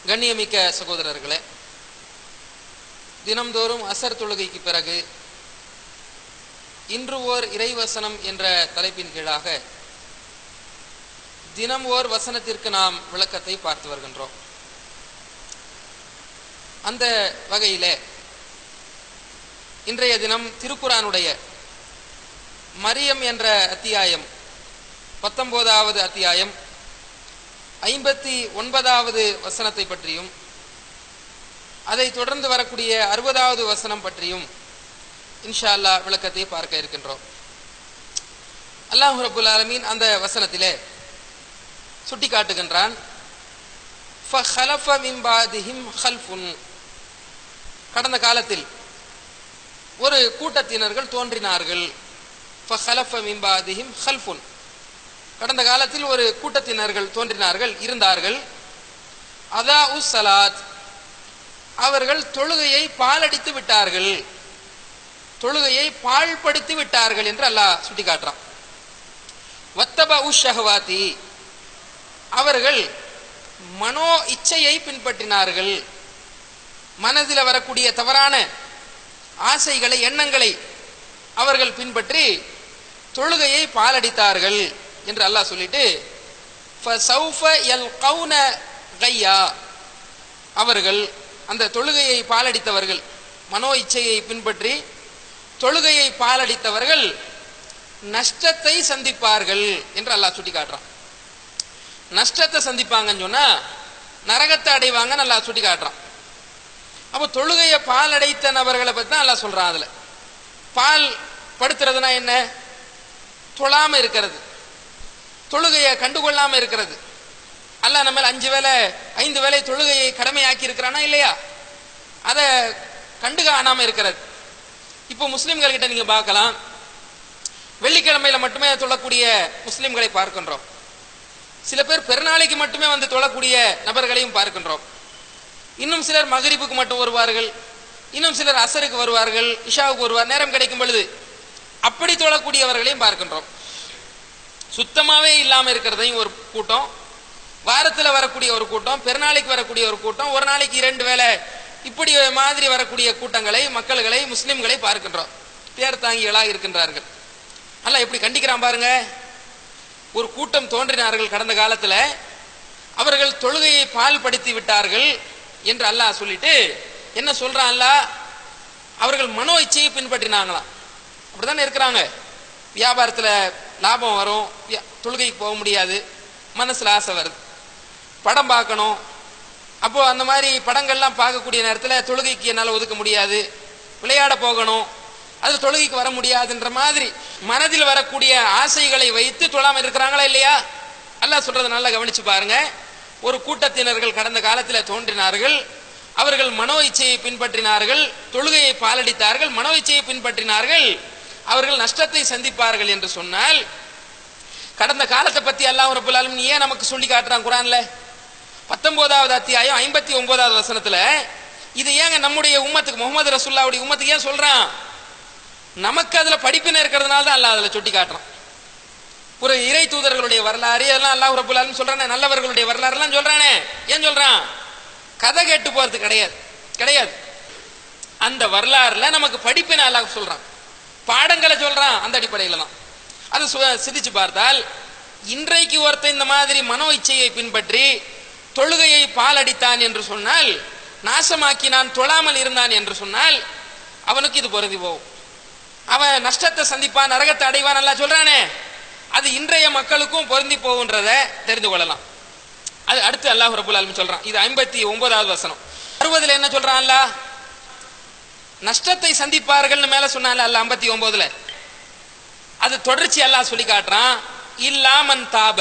கண்ணியமிக்க சகோதரர்களே தினம்தோறும் அசர் தொழுகைக்கு பிறகு இன்று ஓர் இறைவசனம் என்ற தலைப்பின் கீழாக தினம் ஓர் வசனத்திற்கு நாம் விளக்கத்தை பார்த்து வருகின்றோம் அந்த வகையிலே இன்றைய தினம் திருக்குரானுடைய மரியம் என்ற அத்தியாயம் பத்தொன்பதாவது அத்தியாயம் ஐம்பத்தி ஒன்பதாவது வசனத்தை பற்றியும் அதை தொடர்ந்து வரக்கூடிய அறுபதாவது வசனம் பற்றியும் இன்ஷா அல்லாஹ் விளக்கத்தை பார்க்க இருக்கின்றோம் அல்லாஹ் ரபுல் ஆலமீன் அந்த வசனத்திலே சுட்டி காட்டுகின்றான் கடந்த காலத்தில் ஒரு கூட்டத்தினர்கள் தோன்றினார்கள் கடந்த காலத்தில் ஒரு கூட்டத்தினர்கள் தோன்றினார்கள் இருந்தார்கள் அதா உஸ் சலாத் அவர்கள் தொழுகையை பாலடித்து விட்டார்கள் தொழுகையை பாழ்படுத்தி விட்டார்கள் என்று அல்லாஹ் சுட்டி காட்டுறான் வத்தப உஷஹவாத்தி அவர்கள் மனோ இச்சையை பின்பற்றினார்கள் மனதில் வரக்கூடிய தவறான ஆசைகளை எண்ணங்களை அவர்கள் பின்பற்றி தொழுகையை பாலடித்தார்கள் என்று அல்லாஹ் சொல்லிட்டு அவர்கள் அந்த தொழுகையை பாலடித்தவர்கள் மனோ இச்சையை பின்பற்றி தொழுகையை பாலடித்தவர்கள் நஷ்டத்தை சந்திப்பார்கள் என்று அல்லாஹ் சுட்டி காட்டுறான் நஷ்டத்தை சந்திப்பாங்கன்னு சொன்னா நரகத்தை அடைவாங்கன்னு அல்லாஹ் சுட்டி காட்டுறான் அப்போ தொழுகையை பால் அடைத்த நபர்களை பற்றி தான் அல்லாஹ் சொல்றான் அதுல பால் படுத்துறதுனா என்ன தொழாம இருக்கிறது தொழுகையை கண்டுகொள்ளாம இருக்கிறது அல்ல நம்ம அஞ்சு வேலை ஐந்து வேலை தொழுகையை கடமையாக்கி இருக்கிறானா இல்லையா அதை கண்டு காணாம இருக்கிறது இப்போ முஸ்லிம்கள் கிட்ட நீங்க பார்க்கலாம் வெள்ளிக்கிழமையில மட்டுமே தொழக்கூடிய முஸ்லிம்களை பார்க்கின்றோம் சில பேர் பெருநாளைக்கு மட்டுமே வந்து தொழக்கூடிய நபர்களையும் பார்க்கின்றோம் இன்னும் சிலர் மகரிப்புக்கு மட்டும் வருவார்கள் இன்னும் சிலர் அசருக்கு வருவார்கள் இஷாவுக்கு வருவார் நேரம் கிடைக்கும் பொழுது அப்படி தொழக்கூடியவர்களையும் பார்க்கின்றோம் சுத்தமாவே இல்லாம இருக்கிறதையும் ஒரு கூட்டம் வாரத்தில் வரக்கூடிய ஒரு கூட்டம் பெருநாளைக்கு வரக்கூடிய ஒரு கூட்டம் ஒரு நாளைக்கு இரண்டு வேலை இப்படி மாதிரி வரக்கூடிய கூட்டங்களை மக்கள்களை முஸ்லிம்களை பார்க்கின்றோம் பேர் தாங்கிகளாக இருக்கின்றார்கள் அல்ல எப்படி கண்டிக்கிறான் பாருங்க ஒரு கூட்டம் தோன்றினார்கள் கடந்த காலத்தில் அவர்கள் தொழுகையை பால்படுத்தி விட்டார்கள் என்று அல்லாஹ் சொல்லிட்டு என்ன சொல்றான் அல்லாஹ் அவர்கள் மனோ இச்சையை பின்பற்றினாங்களாம் அப்படித்தானே இருக்கிறாங்க வியாபாரத்தில் லாபம் வரும் தொழுகைக்கு போக முடியாது மனசில் ஆசை வருது படம் பார்க்கணும் அப்போ அந்த மாதிரி படங்கள்லாம் பார்க்கக்கூடிய நேரத்தில் தொழுகைக்கு என்னால் ஒதுக்க முடியாது விளையாட போகணும் அது தொழுகைக்கு வர முடியாதுன்ற மாதிரி மனதில் வரக்கூடிய ஆசைகளை வைத்து தொழாமல் இருக்கிறாங்களா இல்லையா அல்லாஹ் சொல்றதை நல்லா கவனிச்சு பாருங்க ஒரு கூட்டத்தினர்கள் கடந்த காலத்தில் தோன்றினார்கள் அவர்கள் மனோ இச்சையை பின்பற்றினார்கள் தொழுகையை பாலடித்தார்கள் மனோ இச்சையை பின்பற்றினார்கள் அவர்கள் நஷ்டத்தை சந்திப்பார்கள் என்று சொன்னால் கடந்த காலத்தை பத்தி அல்லாஹ் ரபுல் ஆலமின் ஏன் நமக்கு சொல்லி காட்டுறான் குரான்ல பத்தொன்பதாவது அத்தியாயம் ஐம்பத்தி ஒன்பதாவது வசனத்துல இது ஏங்க நம்முடைய உம்மத்துக்கு முகமது ரசுல்லாவுடைய உம்மத்துக்கு ஏன் சொல்றான் நமக்கு அதுல படிப்பின இருக்கிறதுனால தான் அல்லாஹ் அதுல சுட்டி காட்டுறான் ஒரு இறை தூதர்களுடைய வரலாறு எல்லாம் அல்லாஹ் ரபுல் ஆலமின் சொல்றானே நல்லவர்களுடைய வரலாறு எல்லாம் சொல்றானே ஏன் சொல்றான் கதை கேட்டு போறது கிடையாது கிடையாது அந்த வரலாறுல நமக்கு படிப்பின அல்லாஹ் சொல்றான் பாடங்களை சொல்றான் அந்த அடிப்படையில தான் அதை சிந்திச்சு பார்த்தால் இன்றைக்கு ஒருத்தன் இந்த மாதிரி மனோ இச்சையை பின்பற்றி தொழுகையை பாலடித்தான் என்று சொன்னால் நாசமாக்கி நான் தொழாமல் இருந்தான் என்று சொன்னால் அவனுக்கு இது பொருந்தி போகும் அவன் நஷ்டத்தை சந்திப்பான் நரகத்தை அடைவான் நல்லா சொல்றானே அது இன்றைய மக்களுக்கும் பொருந்தி போகுன்றத தெரிந்து கொள்ளலாம் அது அடுத்து அல்லாஹ் ரபுல் ஆலமி சொல்றான் இது ஐம்பத்தி ஒன்பதாவது வசனம் அறுபதுல என்ன சொல்றான் அல்லாஹ் நஷ்டத்தை சந்திப்பார்கள்னு மேல சொன்னால அல்ல ஐம்பத்தி ஒன்பதுல அது தொடர்ச்சி எல்லாம் சொல்லி காட்டுறான் இல்லாமன் தாப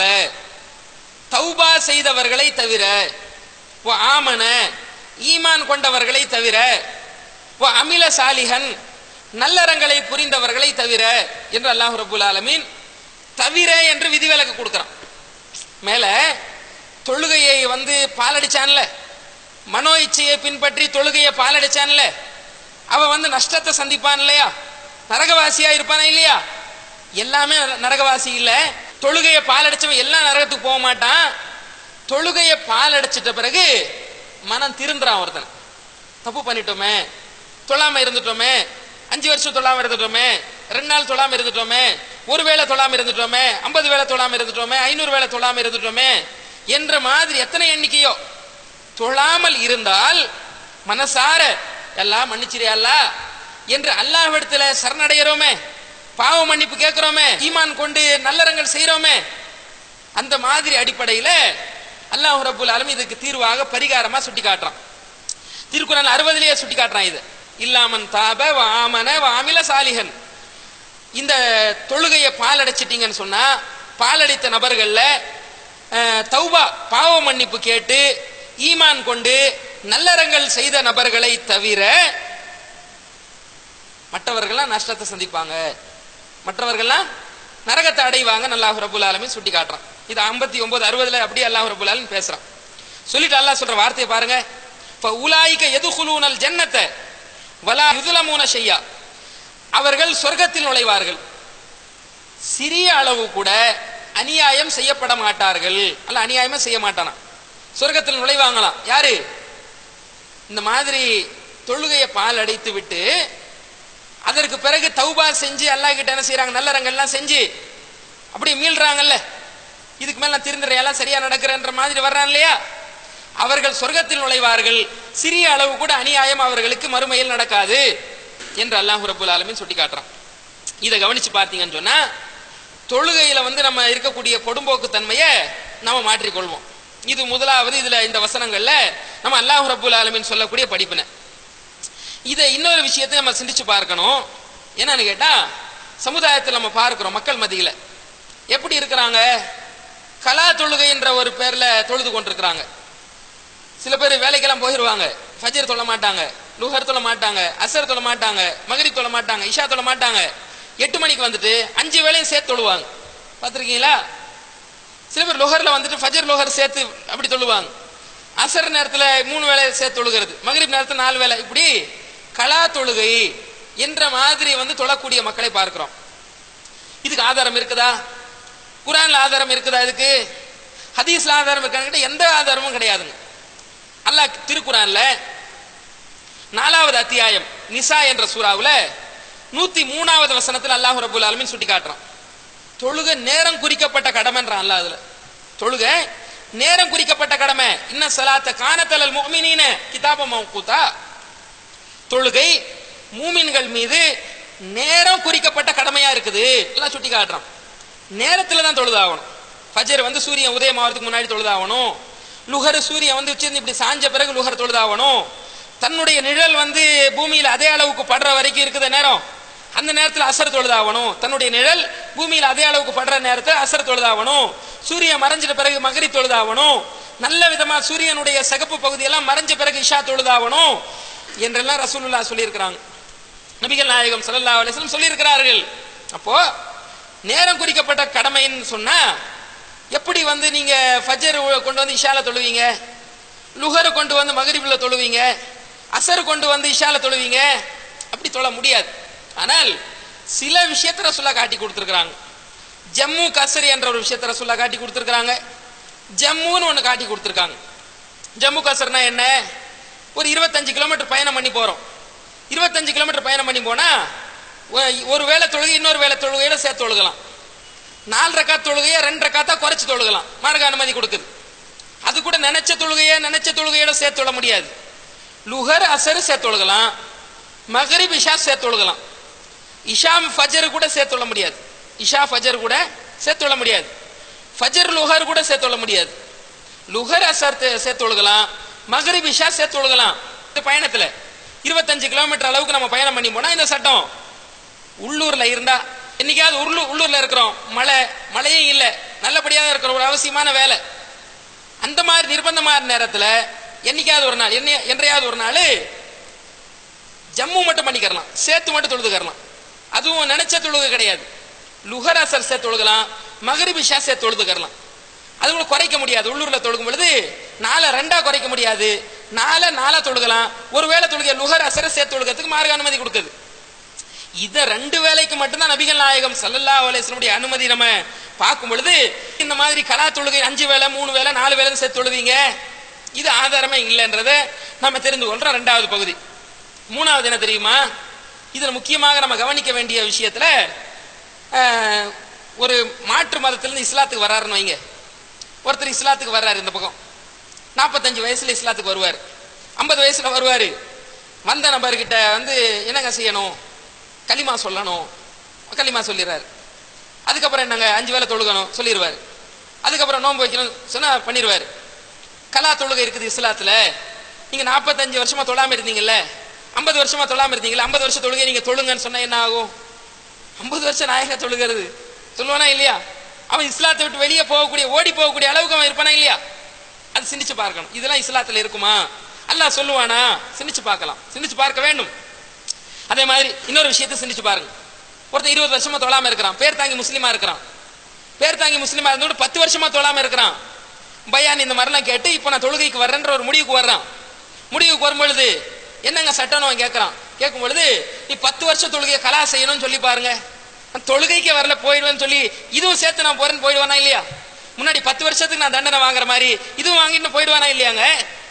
தௌபா செய்தவர்களை தவிர ஆமன ஈமான் கொண்டவர்களை தவிர அமில சாலிகன் நல்லறங்களை புரிந்தவர்களை தவிர என்று அல்லாஹ் ரபுல் ஆலமீன் தவிர என்று விதிவிலக்கு கொடுக்கிறான் மேல தொழுகையை வந்து பாலடிச்சான்ல மனோ இச்சையை பின்பற்றி தொழுகையை பாலடிச்சான்ல அவன் வந்து நஷ்டத்தை சந்திப்பான் இல்லையா நரகவாசியா இருப்பானா இல்லையா எல்லாமே நரகவாசி இல்ல தொழுகையை பால் அடிச்சவன் எல்லாம் நரகத்துக்கு போக மாட்டான் தொழுகையை பால் அடிச்சிட்ட பிறகு மனம் திருந்துறான் ஒருத்தன் தப்பு பண்ணிட்டோமே தொழாம இருந்துட்டோமே அஞ்சு வருஷம் தொழாம இருந்துட்டோமே ரெண்டு நாள் தொழாம இருந்துட்டோமே ஒரு வேளை தொழாம இருந்துட்டோமே ஐம்பது வேளை தொழாம இருந்துட்டோமே ஐநூறு வேளை தொழாம இருந்துட்டோமே என்ற மாதிரி எத்தனை எண்ணிக்கையோ தொழாமல் இருந்தால் மனசார எல்லாம் மன்னிச்சிரியா என்று அல்லாஹ்விடத்துல சரணடைகிறோமே பாவ மன்னிப்பு கேட்கிறோமே ஈமான் கொண்டு நல்லறங்கள் செய்றோமே அந்த மாதிரி அடிப்படையில அல்லாஹ் ரப்புல் ஆலமீன் இதுக்கு தீர்வாக பரிகாரமா சுட்டி காட்டுறான் திருக்குறள் அறுபதுலயே சுட்டி காட்டுறான் இது இல்லாமன் தாப வாமன வாமில சாலிகன் இந்த தொழுகையை பால் அடைச்சிட்டீங்கன்னு சொன்னா பாலடைத்த நபர்கள்ல அஹ், தௌபா பாவ மன்னிப்பு கேட்டு ஈமான் கொண்டு நல்லறங்கள் செய்த நபர்களை தவிர மற்றவர்கள்லாம் நஷ்டத்தை சந்திப்பாங்க மற்றவர்கள்லாம் நரகத்தை அடைவாங்க அல்லாஹ் ரபுல் ஆலமீன் சுட்டி காட்டுறான் இது ஐம்பத்தி ஒன்பது அறுபதுல அப்படியே அல்லாஹ் ரபுல் ஆலமீன் பேசுறான் சொல்லிட்டு அல்லாஹ் சொல்ற வார்த்தையை பாருங்க இப்ப உலாய்க்க எதுகுலூனல் ஜன்னத்தை வலா யுதுலமூன செய்யா அவர்கள் சொர்க்கத்தில் நுழைவார்கள் சிறிய அளவு கூட அநியாயம் செய்யப்பட மாட்டார்கள் அல்ல அநியாயமே செய்ய மாட்டானா சொர்க்கத்தில் நுழைவாங்களாம் யாரு இந்த மாதிரி தொழுகையை பால் அடைத்து விட்டு அதற்கு பிறகு தௌபா செஞ்சு அல்லாஹ் கிட்ட என்ன செய்றாங்க நல்லறங்கள்லாம் செஞ்சு அப்படி மீள்றாங்கல்ல இதுக்கு மேல நான் திருந்துறேன் எல்லாம் சரியா நடக்கிறேன்ற மாதிரி வர்றான் இல்லையா அவர்கள் சொர்க்கத்தில் நுழைவார்கள் சிறிய அளவு கூட அநியாயம் அவர்களுக்கு மறுமையில் நடக்காது என்று அல்லாஹ் ரபுல் ஆலமீன் சுட்டி காட்டுறான் இதை கவனிச்சு பார்த்தீங்கன்னு சொன்னா தொழுகையில வந்து நம்ம இருக்கக்கூடிய கொடும்போக்கு தன்மையை நம்ம மாற்றிக்கொள்வோம் இது முதலாவது இதுல இந்த வசனங்கள்ல நம்ம அல்லாஹ் ரபுல் ஆலமீன் சொல்லக்கூடிய படிப்பினை இதை இன்னொரு விஷயத்தை நம்ம சிந்திச்சு பார்க்கணும் என்னன்னு கேட்டா சமுதாயத்தில் நம்ம பார்க்கிறோம் மக்கள் மத்தியில எப்படி இருக்கிறாங்க கலா தொழுகை என்ற ஒரு பேர்ல தொழுது கொண்டிருக்கிறாங்க சில பேர் வேலைக்கெல்லாம் போயிடுவாங்க ஃபஜர் தொழ மாட்டாங்க லுஹர் தொழ மாட்டாங்க அசர் தொழ மாட்டாங்க மகரிப் தொழ மாட்டாங்க இஷா தொழ மாட்டாங்க எட்டு மணிக்கு வந்துட்டு அஞ்சு வேலையும் சேர்த்து தொழுவாங்க பார்த்துருக்கீங்களா சில பேர் லுஹர்ல வந்துட்டு ஃபஜர் லுஹர் சேர்த்து அப்படி தொழுவாங்க அசர் நேரத்துல மூணு வேலை சேர்த்து தொழுகிறது மகரிப் நேரத்துல நாலு வேலை இப்படி கலா தொழுகை என்ற மாதிரி வந்து தொழக்கூடிய மக்களை பார்க்கிறோம் இதுக்கு ஆதாரம் இருக்குதா குரான்ல ஆதாரம் இருக்குதா இதுக்கு ஹதீஸ்ல ஆதாரம் இருக்கான்னு எந்த ஆதாரமும் கிடையாதுங்க அல்லாஹ் திருக்குறான்ல நாலாவது அத்தியாயம் நிசா என்ற சூறாவுல நூத்தி மூணாவது வசனத்தில் அல்லாஹ் ரபுல் ஆலமீன் சுட்டி காட்டுறான் தொழுக நேரம் குறிக்கப்பட்ட கடமைன்றான் அல்லாஹ் அதுல தொழுக நேரம் குறிக்கப்பட்ட கடமை இன்ன சலாத்த கானத்தலல் முஃமினீன கிதாப மௌகூதா தொழுகை மூமின்கள் மீது நேரம் குறிக்கப்பட்ட கடமையா இருக்குது எல்லாம் சுட்டி காட்டுறான் நேரத்துல தான் தொழுதாகணும் ஃபஜர் வந்து சூரியன் உதயம் ஆகிறதுக்கு முன்னாடி தொழுதாகணும் லுகர் சூரியன் வந்து உச்சிருந்து இப்படி சாஞ்ச பிறகு லுகர் தொழுதாகணும் தன்னுடைய நிழல் வந்து பூமியில அதே அளவுக்கு படுற வரைக்கும் இருக்குது நேரம் அந்த நேரத்தில் அசர் தொழுதாகணும் தன்னுடைய நிழல் பூமியில அதே அளவுக்கு படுற நேரத்தில் அசர் தொழுதாகணும் சூரியன் மறைஞ்சிட்ட பிறகு மகரி தொழுதாகணும் நல்ல விதமா சூரியனுடைய சகப்பு பகுதியெல்லாம் மறைஞ்ச பிறகு இஷா தொழுதாகணும் என்றெல்லாம் ரசூலுல்லா சொல்லியிருக்கிறாங்க நபிகள் நாயகம் ஸல்லல்லாஹு அலைஹி வஸல்லம் சொல்லியிருக்கிறார்கள் அப்போ நேரம் குறிக்கப்பட்ட கடமைன்னு சொன்னா எப்படி வந்து நீங்க ஃபஜர் கொண்டு வந்து இஷால தொழுவீங்க லுஹர் கொண்டு வந்து மகரிபில் தொழுவீங்க அசர் கொண்டு வந்து இஷால தொழுவீங்க அப்படி தொழ முடியாது ஆனால் சில விஷயத்தை ரசூல்லா காட்டி கொடுத்துருக்காங்க ஜம்மு கசரி என்ற ஒரு விஷயத்தை ரசூல்லா காட்டி கொடுத்துருக்காங்க ஜம்முன்னு ஒன்று காட்டி கொடுத்துருக்காங்க ஜம்மு கசர்னா என்ன ஒரு இருபத்தஞ்சு கிலோமீட்டர் பயணம் பண்ணி போறோம் இருபத்தஞ்சு கிலோமீட்டர் பயணம் பண்ணி போனா ஒ- ஒரு வேளை தொழுகை இன்னொரு வேளை தொழுகையோட சேர்த்து தொழுகலாம் நாலு ரக்காத் தொழுகையை ரெண்டு ரக்காத்தா குறைச்சு தொழுகலாம் மார்க்க அனுமதி கொடுக்குது அது கூட நினைச்ச தொழுகையை நினைச்ச தொழுகையோட சேர்த்து தொழ முடியாது லுஹர் அசர் சேர்த்து தொழுகலாம் மகரிப் இஷா சேர்த்து தொழுகலாம் இஷாம் ஃபஜர் கூட சேர்த்து தொழ முடியாது இஷா ஃபஜர் கூட சேர்த்து தொழ முடியாது ஃபஜர் லுஹர் கூட சேர்த்து தொழ முடியாது லுஹர் அசர் தே- சேர்த்து தொழுகலாம் மகரிப் இஷா சேர்த்து தொழுகலாம் இந்த பயணத்துல இருபத்தஞ்சு கிலோமீட்டர் அளவுக்கு நம்ம பயணம் பண்ணி போனா இந்த சட்டம் உள்ளூர்ல இருந்தா என்னைக்காவது உள்ளூர் உள்ளூர்ல இருக்கிறோம் மழை மழையும் இல்லை நல்லபடியாக இருக்கிற ஒரு அவசியமான வேலை அந்த மாதிரி நிர்பந்தமான நேரத்துல என்னைக்காவது ஒரு நாள் என்ன என்றையாவது ஒரு நாள் ஜம்மு மட்டும் பண்ணிக்கிறலாம் சேர்த்து மட்டும் தொழுதுக்கறலாம் அதுவும் நினைச்ச தொழுகை கிடையாது லுஹர் அசர் சேர்த்து தொழுகலாம் மகரிப் இஷா சேர்த்து தொழுதுக்கறலாம் அது கூட குறைக்க முடியாது உள்ளூர்ல தொழுகும் பொழுது நாளை ரெண்டா குறைக்க முடியாது நாளை நாளா தொழுகலாம் ஒருவேளை தொழுகை லுஹர் அசரை சேர்த்து தொழுகிறதுக்கு மார்க்க அனுமதி கொடுக்குது இத ரெண்டு வேலைக்கு மட்டும்தான் நபிகள் நாயகம் ஸல்லல்லாஹு அலைஹி வஸல்லம் அனுமதி நம்ம பார்க்கும் பொழுது இந்த மாதிரி கலா தொழுகை அஞ்சு வேளை மூணு வேளை நாலு வேளை சேர்த்து தொழுவீங்க இது ஆதாரமே இல்லைன்றத நம்ம தெரிந்து கொள்றோம் ரெண்டாவது பகுதி மூணாவது என்ன தெரியுமா இதுல முக்கியமாக நம்ம கவனிக்க வேண்டிய விஷயத்துல அஹ், ஒரு மாற்று மதத்திலிருந்து இஸ்லாத்துக்கு வர்றாருன்னு வைங்க ஒருத்தர் இஸ்லாத்துக்கு வர்றாரு இந்த பக்கம் நாற்பத்தஞ்சு வயசுல இஸ்லாத்துக்கு வருவார் ஐம்பது வயசுல வருவார் வந்த நபர்கிட்ட வந்து என்னங்க செய்யணும் களிமா சொல்லணும் களிமா சொல்லிடுறாரு அதுக்கப்புறம் என்னங்க அஞ்சு வேளை தொழுகணும் சொல்லிடுவார் அதுக்கப்புறம் நோன்பு வைக்கணும் சொன்னா பண்ணிடுவார் கலா தொழுகை இருக்குது இஸ்லாத்துல நீங்க நாற்பத்தஞ்சு வருஷமா தொழாம இருந்தீங்கல்ல ஐம்பது வருஷமா தொழாம இருந்தீங்கல்ல ஐம்பது வருஷம் தொழுகை நீங்க தொழுங்கன்னு சொன்னா என்ன ஆகும் ஐம்பது வருஷம் நாயக தொழுகிறது சொல்லுவானா இல்லையா அவன் இஸ்லாத்தை விட்டு வெளியே போகக்கூடிய ஓடி போகக்கூடிய அளவுக்கு அவன் இருப்பானா இல்லையா அது சிந்திச்சு பார்க்கணும் இதெல்லாம் இஸ்லாத்துல இருக்குமா அல்லாஹ் சொல்லுவானா சிந்திச்சு பார்க்கலாம் சிந்திச்சு பார்க்க வேண்டும் அதே மாதிரி இன்னொரு விஷயத்தை சிந்திச்சு பாருங்க ஒருத்தன் இருபது வருஷமா தொழாம இருக்கிறான் பேர் தாங்கி முஸ்லீமா இருக்கிறான் பேர் தாங்கி முஸ்லீமா இருந்தோட பத்து வருஷமா தொழாம இருக்கிறான் பயான் இந்த மாதிரிலாம் கேட்டு இப்போ நான் தொழுகைக்கு வர்றேன்ற ஒரு முடிவுக்கு வர்றான் முடிவுக்கு வரும் பொழுது என்னங்க சட்டம்னு அவன் கேட்கறான் கேட்கும் பொழுது நீ பத்து வருஷம் தொழுகையை கலா செய்யணும்னு சொல்லி பாருங்க நான் தொழுகைக்கே வரல போயிடுவேன்னு சொல்லி இதுவும் சேர்த்து நான் போறேன்னு போயிடுவானா இல்லையா முன்னாடி பத்து வருஷத்துக்கு நான் தண்டனை வாங்குற மாதிரி இதுவும் வாங்கிட்டு போயிடுவானா இல்லையாங்க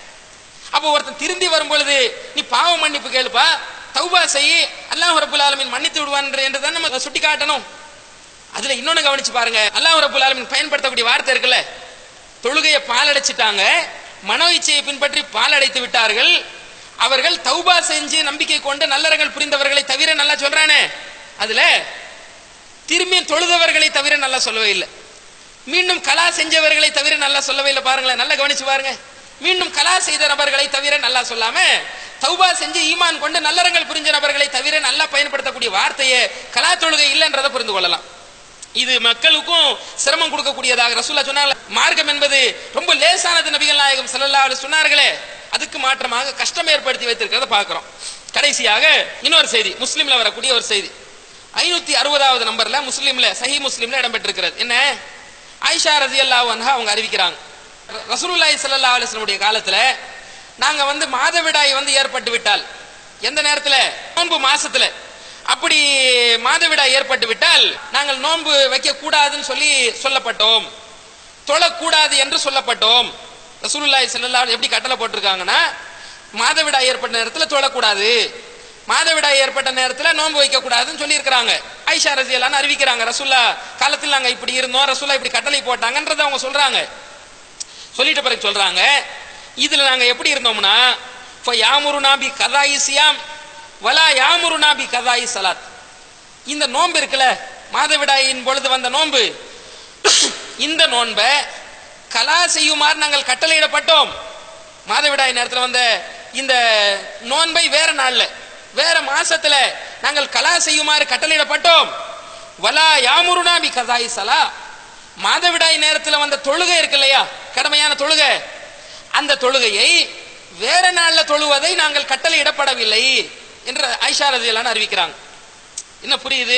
அப்போ ஒருத்தன் திருந்தி வரும் பொழுது நீ பாவ மன்னிப்பு கேளுப்பா தௌபா செய் அல்லாஹ் ரபுல் ஆலமீன் மன்னித்து விடுவான் என்று தான் நம்ம சுட்டி காட்டணும் அதுல இன்னொன்னு கவனிச்சு பாருங்க அல்லாஹ் ரபுல் ஆலமீன் பயன்படுத்தக்கூடிய வார்த்தை இருக்குல்ல தொழுகையை பாலடைச்சிட்டாங்க மனோ இச்சையை பின்பற்றி பாலடைத்து விட்டார்கள் அவர்கள் தௌபா செஞ்சு நம்பிக்கை கொண்டு நல்லறங்கள் புரிந்தவர்களை தவிர நல்லா சொல்றானே அதுல திரும்பி தொழுதவர்களை தவிர நல்லா சொல்லவே இல்லை மீண்டும் கலா செஞ்சவர்களை தவிர நல்லா சொல்லவே இல்லை பாருங்களேன் நல்லா கவனிச்சு பாருங்க மீண்டும் கலா செய்த நபர்களை தவிர நல்லா சொல்லாம தௌபா செஞ்சு ஈமான் கொண்டு நல்லறங்கள் புரிஞ்ச நபர்களை தவிர நல்லா பயன்படுத்தக்கூடிய வார்த்தையை கலா தொழுகை இல்லைன்றதை புரிந்து கொள்ளலாம் இது மக்களுக்கும் சிரமம் கொடுக்கக்கூடியதாக ரசூல்லா சொன்னாங்க மார்க்கம் என்பது ரொம்ப லேசானது நபிகள் நாயகம் ஸல்லல்லாஹு அலைஹி சொன்னார்களே அதுக்கு மாற்றமாக கஷ்டம் ஏற்படுத்தி வைத்திருக்கிறத பார்க்கிறோம் கடைசியாக இன்னொரு செய்தி முஸ்லிம்ல வரக்கூடிய ஒரு செய்தி ஐநூத்தி அறுபதாவது நம்பர்ல முஸ்லிம்ல சஹி முஸ்லிம்ல இடம்பெற்றிருக்கிறது என்ன ஆயிஷா ரதியல்லாஹு அன்ஹா அவங்க அறிவிக்கிறாங்க ர- ரசூலுல்லாஹி ஸல்லல்லாஹு அலைஹி வஸல்லம் உடைய காலத்துல நாங்க வந்து மாதவிடாய் வந்து ஏற்பட்டு விட்டால் எந்த நேரத்துல நோன்பு மாசத்துல அப்படி மாதவிடாய் ஏற்பட்டு விட்டால் நாங்கள் நோன்பு வைக்க கூடாதுன்னு சொல்லி சொல்லப்பட்டோம் தொழக்கூடாது என்று சொல்லப்பட்டோம் ரசூலுல்லாஹி ஸல்லல்லாஹு அலைஹி எப்படி கட்டளை போட்டிருக்காங்கன்னா மாதவிடாய் ஏற்பட்ட நேரத்துல தொழக்கூடாது மாதவிடாய் ஏற்பட்ட நேரத்துல நோன்பு வைக்க கூடாதுன்னு சொல்லி இருக்கிறாங்க ஐஷா ரசியலான்னு அறிவிக்கிறாங்க ரசூல்லா காலத்தில் நாங்க இப்படி இருந்தோம் ரசூல்லா இப்படி கட்டளை போட்டாங்கன்றதை அவங்க சொல்றாங்க சொல்லிட்ட பிறகு சொல்றாங்க இதுல நாங்க எப்படி இருந்தோம்னா ஃப யாமுருனா பி கதாயி சியாம் வலா யாமுருனா பி கதாயி சலாத் இந்த நோன்பு இருக்குல்ல மாதவிடாயின் பொழுது வந்த நோன்பு இந்த நோன்பை கலா செய்யுமாறு நாங்கள் கட்டளையிடப்பட்டோம் மாதவிடாய் நேரத்தில் வந்த இந்த நோன்பை வேற நாள்ல வேற மாசத்துல நாங்கள் கலா செய்யுமாறு கட்டளையிடப்பட்டோம் வலா யாமுருனா பி கதாயி சலா மாதவிடாய் நேரத்தில் வந்த தொழுகை இருக்கு இல்லையா கடமையான தொழுகை அந்த தொழுகையை வேற நாள்ல தொழுவதை நாங்கள் கட்டளையிடப்படவில்லை என்று ஐஷா ரதியலான்னு அறிவிக்கிறாங்க என்ன புரியுது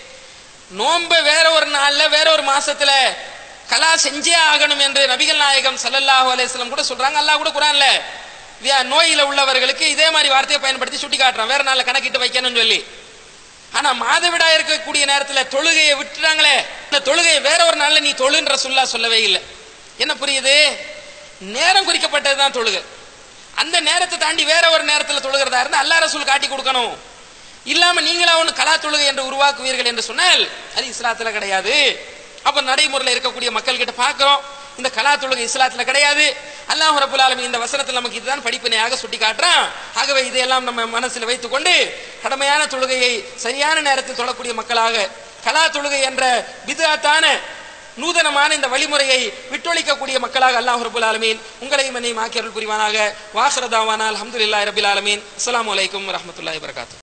நோன்ப வேற ஒரு நாள்ல வேற ஒரு மாசத்துல கலா செஞ்சே ஆகணும் என்று நபிகள் நாயகம் ஸல்லல்லாஹு அலைஹி வஸல்லம் கூட சொல்றாங்க அல்லாஹ் கூட குரான்ல வியா- நோயில உள்ளவர்களுக்கு இதே மாதிரி வார்த்தையை பயன்படுத்தி சுட்டி காட்டுறான் வேற நாள்ல கணக்கிட்டு வைக்கணும்னு சொல்லி ஆனா மாதவிடா இருக்கக்கூடிய நேரத்துல தொழுகையை விட்டுட்டாங்களே இந்த தொழுகையை வேற ஒரு நாள்ல நீ தொழுன்ற சொல்லா சொல்லவே இல்லை என்ன புரியுது நேரம் குறிக்கப்பட்டதுதான் தொழுகை அந்த நேரத்தை தாண்டி வேற ஒரு நேரத்துல தொழுகிறதா இருந்தா அல்லாஹ் ரசூல் காட்டி கொடுக்கணும் இல்லாம நீங்களா ஒன்று கலா தொழுகை என்று உருவாக்குவீர்கள் என்று சொன்னால் அது இஸ்லாத்துல கிடையாது அப்ப நடைமுறையில் இருக்கக்கூடிய மக்கள் கிட்ட பார்க்கிறோம் இந்த கலா தொழுகை இஸ்லாத்துல கிடையாது அல்லாஹ் ரபுல் ஆலமீன் இந்த வசனத்தில் நமக்கு இதுதான் படிப்பினையாக சுட்டி காட்டுறான் ஆகவே இதையெல்லாம் நம்ம மனசில் வைத்துக்கொண்டு கடமையான தொழுகையை சரியான நேரத்தில் தொழக்கூடிய மக்களாக கலா தொழுகை என்ற பிதாத்தான நூதனமான இந்த வழிமுறையை விட்டொழிக்கக்கூடிய மக்களாக அல்லாஹ் ரபுல் ஆலமீன் உங்களையும் என்னையும் ஆக்கியருள் புரிவானாக வாசரதாவானால் அல்ஹம்துலில்லாஹி ரபில் ஆலமீன் அஸ்ஸலாமு அலைக்கும் வரஹ்மத்துல்லாஹி வபரகாத்துஹு